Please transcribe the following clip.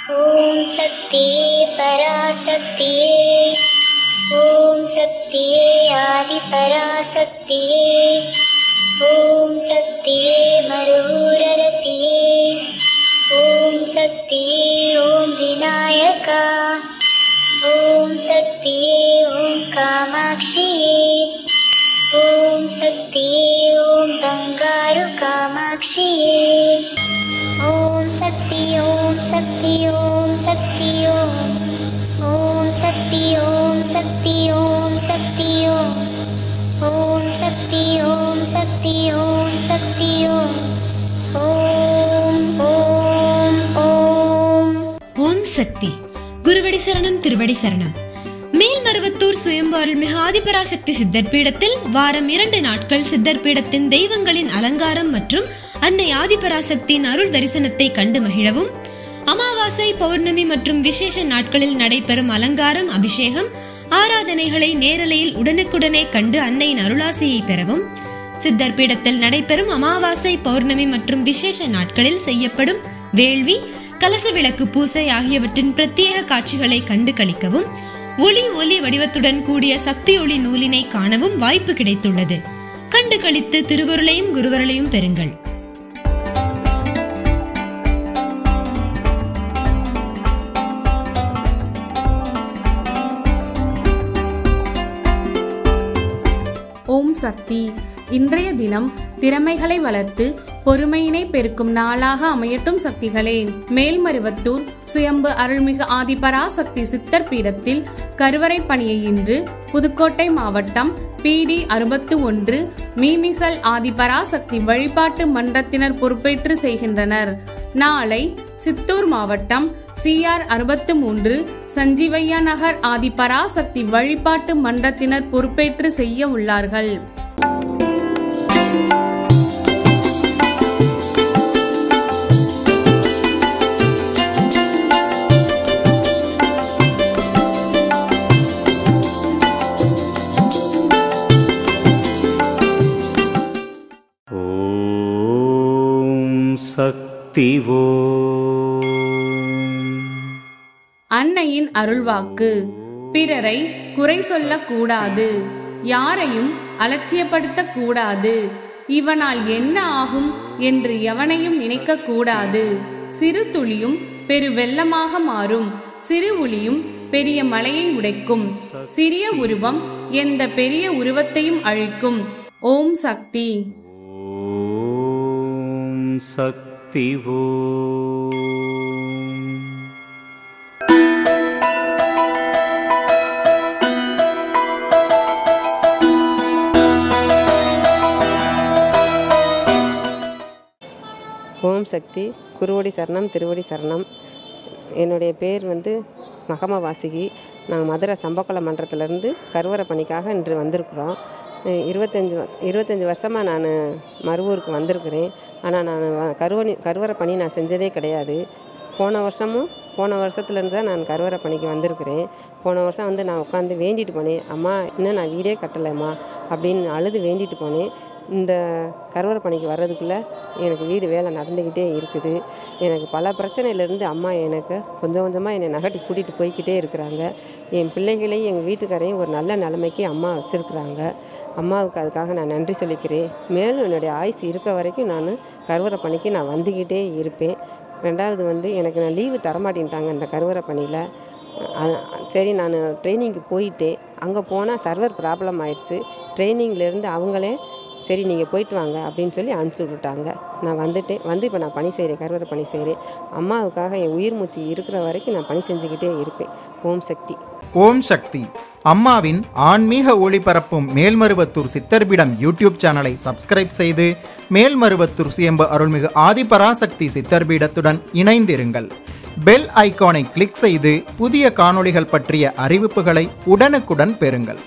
ॐ शक्तिये पराशक्तिये ॐ शक्तिये आदिपराशक्तिये ॐ शक्तिये मरुररसिये ॐ शक्तिये ॐ विनायका ॐ शक्तिये ॐ कामाक्षिये ॐ शक्तिये ॐ बङ्गारु कामाक्षिये ॐ शक्ति ॐ शक्ति ॐ शक्ति ॐ ॐ शक्ति ॐ शक्ति ॐ शक्ति ॐ ॐ शक्ति ॐ शक्ति ॐ शक्ति ॐ ॐ ॐ ॐ ஓம் சக்தி குருவடி சரணம் திருவடி சரணம் மேல்மருவத்தூர் சுயம்பு அருள்மிகு ஆதிபராசக்தி சித்தர் பீடத்தில் வாரம் இரண்டு நாட்கள் சித்தர் பீடத்தின் தெய்வங்களின் அலங்காரம் மற்றும் அன்னை ஆதிபராசக்தியின் அருள் தரிசனத்தை கண்டு மகிழவும் அமாவாசை பௌர்ணமி மற்றும் விசேஷ நாட்களில் நடைபெறும் அலங்காரம் அபிஷேகம் ஆராதனைகளை நேரலையில் உடனுக்குடனே கண்டு அன்னையின் அருளாசியை பெறவும் சித்தர் பீடத்தில் நடைபெறும் அமாவாசை பௌர்ணமி மற்றும் விசேஷ நாட்களில் செய்யப்படும் வேள்வி கலச விளக்கு பூசை ஆகியவற்றின் பிரத்யேக காட்சிகளை கண்டு களிக்கவும் ஒளி ஒலி வடிவத்துடன் கூடிய சக்தி ஒளி நூலினை காணவும் வாய்ப்பு கிடைத்துள்ளது கண்டு களித்து திருவருளையும் குருவருளையும் பெறுங்கள் ஓம் சக்தி இன்றைய தினம் திறமைகளை வளர்த்து பொறுமையினை பெருக்கும் நாளாக அமையட்டும் சக்திகளே மேல்மருவத்தூர் சுயம்பு அருள்மிகு ஆதிபராசக்தி சித்தர் பீடத்தில் கருவறை பணியை இன்று புதுக்கோட்டை மாவட்டம் பிடி அறுபத்து ஒன்று மீமிசல் ஆதிபராசக்தி வழிபாட்டு மன்றத்தினர் பொறுப்பேற்று செய்கின்றனர் நாளை சித்தூர் மாவட்டம் சிஆர் அறுபத்து மூன்று சஞ்சீவையா நகர் ஆதிபராசக்தி வழிபாட்டு மன்றத்தினர் பொறுப்பேற்று செய்ய உள்ளார்கள் ॐ शक्तिवो அன்னையின் அருள்வாக்கு பிறரை குறை சொல்லக்கூடாது யாரையும் அலட்சியப்படுத்தக் கூடாது இவனால் என்ன ஆகும் என்று எவனையும் நினைக்க கூடாது சிறு துளியும் பெரு வெள்ளமாக மாறும் சிறு ஒளியும் பெரிய மலையை உடைக்கும் சிறிய உருவம் எந்த பெரிய உருவத்தையும் அழிக்கும் ஓம் சக்தி ॐ शक्तिवो ஓம் சக்தி குருவடி சரணம் திருவடி சரணம் என்னுடைய பேர் வந்து மகம வாசுகி நாங்கள் மதுரை சம்பக்குளம் மன்றத்திலேருந்து கருவறை பணிக்காக இன்று வந்திருக்கிறோம் அஹ் இருபத்தஞ்சி வ- இருபத்தஞ்சி வருஷமாக நான் மருவூருக்கு வந்திருக்கிறேன் ஆனால் நான் வ- கருவணி கருவறை பணி நான் செஞ்சதே கிடையாது போன வருஷமும் போன வருஷத்துலேருந்து தான் நான் கருவறை பணிக்கு வந்திருக்கிறேன் போன வருஷம் வந்து நான் உட்காந்து வேண்டிட்டு போனேன் அம்மா இன்னும் நான் வீடே கட்டலைம்மா அப்படின்னு அழுது வேண்டிட்டு போனேன் இந்த கருவறை பணிக்கு வர்றதுக்குள்ளே எனக்கு வீடு வேலை நடந்துக்கிட்டே இருக்குது எனக்கு பல பிரச்சனையிலேருந்து அம்மா எனக்கு கொஞ்சம் கொஞ்சமாக என்னை நகட்டி கூட்டிகிட்டு போய்க்கிட்டே இருக்கிறாங்க என் பிள்ளைகளையும் எங்கள் வீட்டுக்காரையும் ஒரு நல்ல நிலைமைக்கு அம்மா வச்சுருக்குறாங்க அம்மாவுக்கு அதுக்காக நான் நன்றி சொல்லிக்கிறேன் மேலும் என்னுடைய ஆயுசு இருக்க வரைக்கும் நான் கருவறை பணிக்கு நான் வந்துக்கிட்டே இருப்பேன் ரெண்டாவது வந்து எனக்கு நான் லீவு தரமாட்டேன்ட்டாங்க இந்த கருவறை பணியில் அ- சரி நான் ட்ரைனிங்க்கு போயிட்டேன் அங்கே போனால் சர்வர் ப்ராப்ளம் ஆயிடுச்சு ட்ரைனிங்லேருந்து அவங்களே சரி நீங்கள் போயிட்டு வாங்க அப்படின்னு சொல்லி அனுப்பிச்சி விட்டுட்டாங்க நான் வந்துட்டேன் வந்து இப்போ நான் பணி செய்கிறேன் கருவறை பணி செய்கிறேன் அம்மாவுக்காக என் உயிர் மூச்சு இருக்கிற வரைக்கும் நான் பணி செஞ்சுக்கிட்டே இருப்பேன் ஓம் சக்தி ஓம் சக்தி அம்மாவின் ஆன்மீக ஒளிபரப்பும் மேல்மருவத்தூர் சித்தர்பிடம் யூடியூப் சேனலை சப்ஸ்கிரைப் செய்து மேல்மருவத்தூர் சுயம்பு அருள்மிகு ஆதிபராசக்தி சித்தர்பீடத்துடன் இணைந்திருங்கள் பெல் ஐகானை கிளிக் செய்து புதிய காணொளிகள் பற்றிய அறிவிப்புகளை உடனுக்குடன் பெறுங்கள்